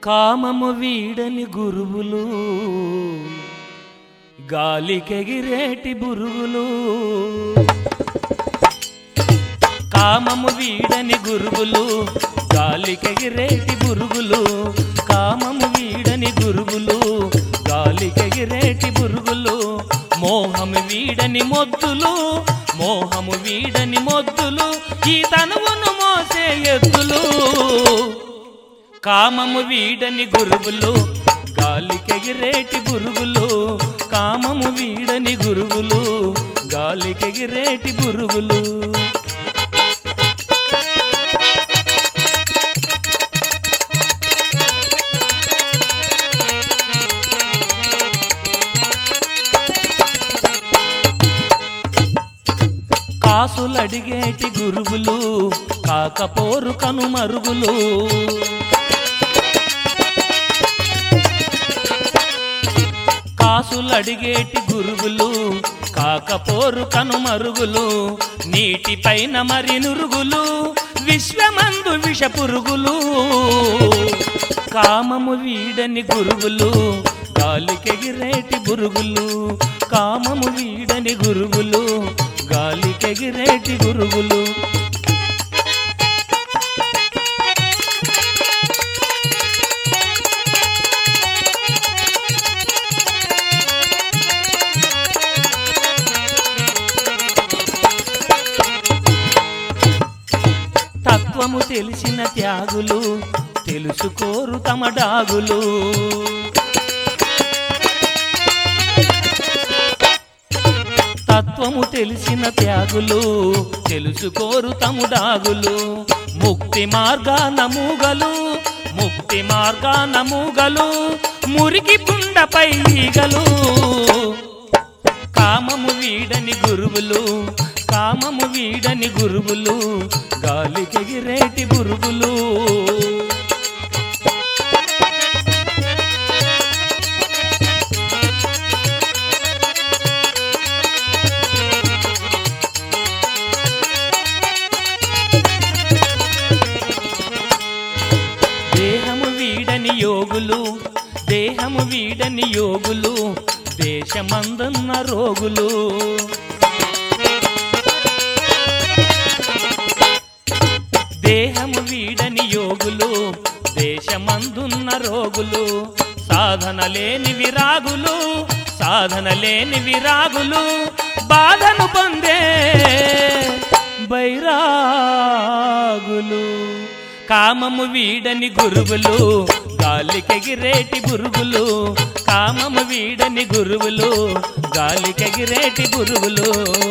కామము వీడని గురువులు గాలికెగిరేటి బురుగులు కామము వీడని గురువులు గాలికెగిరేటి బురుగులు కామము వీడని గురువులు గాలికెగిరేటి బురుగులు మోహము వీడని మొద్దులు మోహము వీడని మొద్దులు ఈ తనువును మోసే ఎద్దులు కామము వీడని గురువులు గాలికెగిరేటి బురుగులు కామము వీడని గురువులు గాలికెగిరేటి బురుగులు కాసులడిగేటి గురువులు కాకపోరు కనుమరుగులు కాసులడిగేటి గురువులు కాకపోరు కనుమరుగులు నీటిపైన మరి నురుగులు విశ్వమందు విష పురుగులు కామము వీడని గురువులు గాలికెగిరేటి బురుగులు కామము వీడని గురువులు గాలికెగిరేటి గురుగులు తత్వము తెలిసిన త్యాగులు తెలుసుకోరు తమ డాగులు తత్వము తెలిసిన త్యాగులు తెలుసుకోరు తము డాగులు ముక్తి మార్గాన మూగలు ముక్తి మార్గాన మూగలు మురికి పుండపై ఈగలు కామము వీడని గురువులు కామము వీడని గురువులు గాలికెగిరేటి బురుగులు దేహము వీడని యోగులు దేహము వీడని యోగులు దేశమందున్న రోగులు దేహము వీడని యోగులు దేశమందున్న రోగులు సాధన లేని విరాగులు సాధన లేని విరాగులు బాధను పొందే బైరాగులు కామము వీడని గురువులు గాలికెగిరేటి బురుగులు కామము వీడని గురువులు గాలికెగిరేటి బురుగులు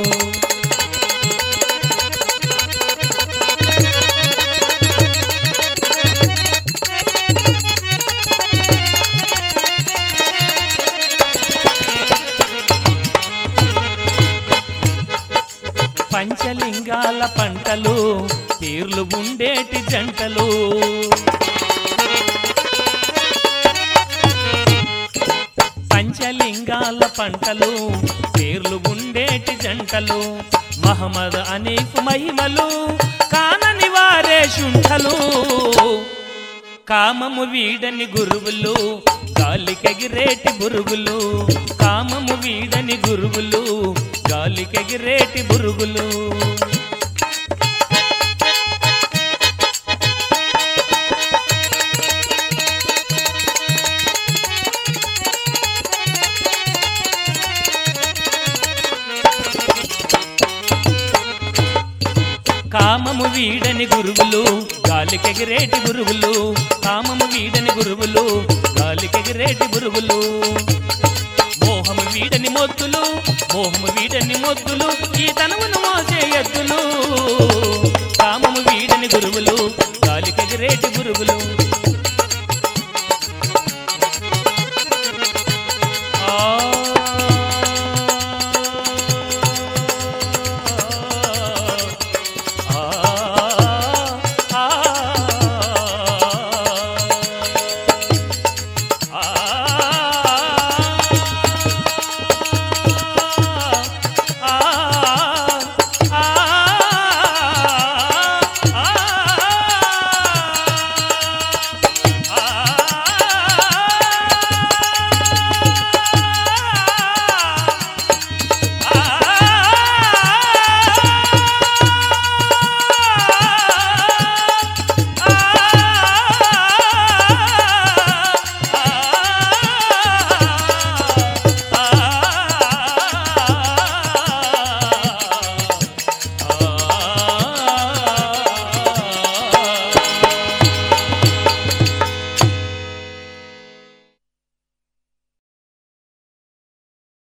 పంచలింగాల పంటలు తీర్లు ఉండేటి జంటలు పంచలింగాల పంటలు పేర్లు ఉండేటి జంటలు మహమ్మద్ అనీఫ్ మహిమలు కానని వారే శుంఠలు కామము వీడని గురువులు గాలికెగిరేటి బురుగులు కామము వీడని గురువులు గాలికెగిరేటి బురుగులు కామము వీడని గురువులు గాలికెగిరేటి గురువులు కామము వీడని గురువులు గాలికెగిరేటి గురువులు మోహము వీడని మొద్దులు మోహము వీడని మొద్దులు ఈ తనవును మోసే ఎద్దులు కామము వీడని గురువులు గాలికెగిరేటి గురువులు